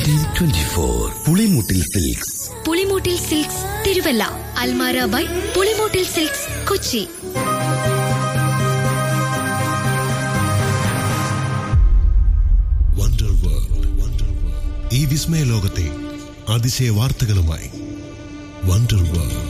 twenty twenty four Pulimoottil silks Pulimoottil silks Thiruvalla Almara by Pulimoottil silks Kochi wonder world wonder world ഈ വിസ്മയ ലോകത്തെ അതിശയ വാർത്തകളുമായി വണ്ടർ വേൾഡ്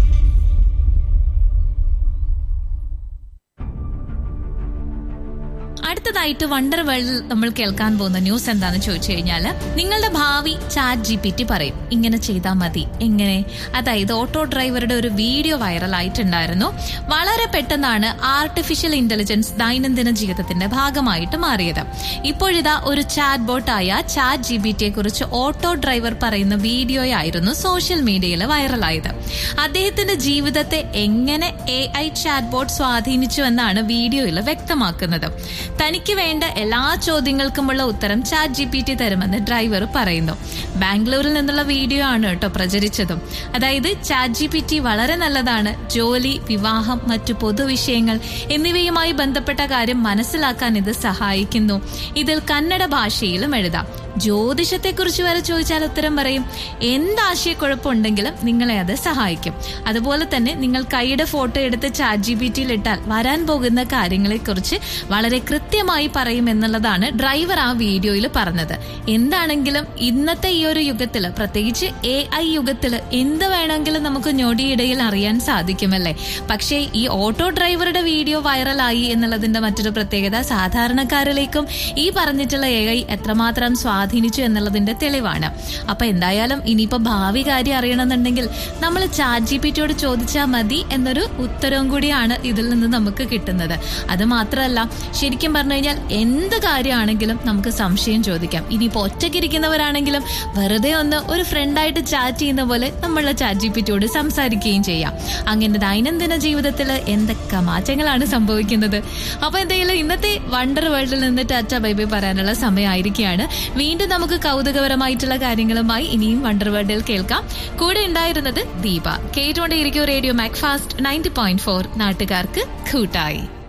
അടുത്തതായിട്ട് വണ്ടർ വേൾഡിൽ നമ്മൾ കേൾക്കാൻ പോകുന്ന ന്യൂസ് എന്താന്ന് ചോദിച്ചു കഴിഞ്ഞാൽ നിങ്ങളുടെ ഭാവി ചാറ്റ് ജി പി ടി പറയും ഇങ്ങനെ ചെയ്താൽ മതി എങ്ങനെ അതായത് ഓട്ടോ ഡ്രൈവറുടെ ഒരു വീഡിയോ വൈറൽ ആയിട്ടുണ്ടായിരുന്നു വളരെ പെട്ടെന്നാണ് ആർട്ടിഫിഷ്യൽ ഇന്റലിജൻസ് ദൈനംദിന ജീവിതത്തിന്റെ ഭാഗമായിട്ട് മാറിയത് ഇപ്പോഴിതാ ഒരു ചാറ്റ് ബോട്ടായ ചാറ്റ് ജി ബി ടിയെ കുറിച്ച് ഓട്ടോ ഡ്രൈവർ പറയുന്ന വീഡിയോയായിരുന്നു സോഷ്യൽ മീഡിയയിൽ വൈറലായത് അദ്ദേഹത്തിന്റെ ജീവിതത്തെ എങ്ങനെ എ ഐ ചാറ്റ് ബോട്ട് സ്വാധീനിച്ചു എന്നാണ് വീഡിയോയിൽ വ്യക്തമാക്കുന്നത് തനിക്ക് വേണ്ട എല്ലാ ചോദ്യങ്ങൾക്കുമുള്ള ഉത്തരം ചാറ്റ് ജി പി ടി തരുമെന്ന് ഡ്രൈവർ പറയുന്നു ബാംഗ്ലൂരിൽ നിന്നുള്ള വീഡിയോ ആണ് കേട്ടോ പ്രചരിച്ചതും അതായത് ചാറ്റ് ജി പി ടി വളരെ നല്ലതാണ് ജോലി വിവാഹം മറ്റു പൊതുവിഷയങ്ങൾ എന്നിവയുമായി ബന്ധപ്പെട്ട കാര്യം മനസ്സിലാക്കാൻ ഇത് സഹായിക്കുന്നു ഇതിൽ കന്നഡ ഭാഷയിലും എഴുതാം ജ്യോതിഷത്തെക്കുറിച്ച് വരെ ചോദിച്ചാൽ ഉത്തരം പറയും എന്ത് ആശയക്കുഴപ്പമുണ്ടെങ്കിലും നിങ്ങളെ അത് സഹായിക്കും അതുപോലെ തന്നെ നിങ്ങൾ കൈയുടെ ഫോട്ടോ എടുത്ത് ചാറ്റ് ജി ബി ടിയിൽ ഇട്ടാൽ വരാൻ പോകുന്ന കാര്യങ്ങളെക്കുറിച്ച് വളരെ കൃത്യമായി പറയും എന്നുള്ളതാണ് ഡ്രൈവർ ആ വീഡിയോയിൽ പറഞ്ഞത് എന്താണെങ്കിലും ഇന്നത്തെ ഈ ഒരു യുഗത്തിൽ പ്രത്യേകിച്ച് എ ഐ യുഗത്തിൽ എന്ത് വേണമെങ്കിലും നമുക്ക് ഞൊടിയിടയിൽ അറിയാൻ സാധിക്കുമല്ലേ പക്ഷേ ഈ ഓട്ടോ ഡ്രൈവറുടെ വീഡിയോ വൈറലായി എന്നുള്ളതിന്റെ മറ്റൊരു പ്രത്യേകത സാധാരണക്കാരിലേക്കും ഈ പറഞ്ഞിട്ടുള്ള എ ഐ എത്രമാത്രം സ്വാധീനിച്ചു എന്നുള്ളതിന്റെ തെളിവാണ് അപ്പൊ എന്തായാലും ഇനിയിപ്പോ ഭാവി കാര്യം അറിയണമെന്നുണ്ടെങ്കിൽ നമ്മൾ ചാറ്റ് ജി പി ടിയോട് ചോദിച്ചാൽ മതി എന്നൊരു ഉത്തരവും കൂടിയാണ് ഇതിൽ നിന്ന് നമുക്ക് കിട്ടുന്നത് അത് മാത്രമല്ല ശരിക്കും പറഞ്ഞു കഴിഞ്ഞാൽ എന്ത് കാര്യമാണെങ്കിലും നമുക്ക് സംശയം ചോദിക്കാം ഇനിയിപ്പോ ഒറ്റയ്ക്കിരിക്കുന്നവരാണെങ്കിലും വെറുതെ ഒന്ന് ഒരു ഫ്രണ്ടായിട്ട് ചാറ്റ് ചെയ്യുന്ന പോലെ നമ്മളുടെ ചാറ്റ് ജി പി ടിയോട് സംസാരിക്കുകയും ചെയ്യാം അങ്ങനെ ദൈനംദിന ജീവിതത്തിൽ എന്തൊക്കെ മാറ്റങ്ങളാണ് സംഭവിക്കുന്നത് അപ്പൊ എന്തെങ്കിലും ഇന്നത്തെ വണ്ടർ വേൾഡിൽ നിന്ന് ടാറ്റ ബൈ ബൈ പറയാനുള്ള സമയമായിരിക്കുകയാണ് വീണ്ടും നമുക്ക് കൗതുകപരമായിട്ടുള്ള കാര്യങ്ങളുമായി ഇനിയും വണ്ടർ വേൾഡിൽ കേൾക്കാം കൂടെ ഉണ്ടായിരുന്നത് ദീപ കേട്ടുകൊണ്ടേയിരിക്കും radio Macfast ninety point four നാട്ടുകാർക്ക് കൂട്ടായി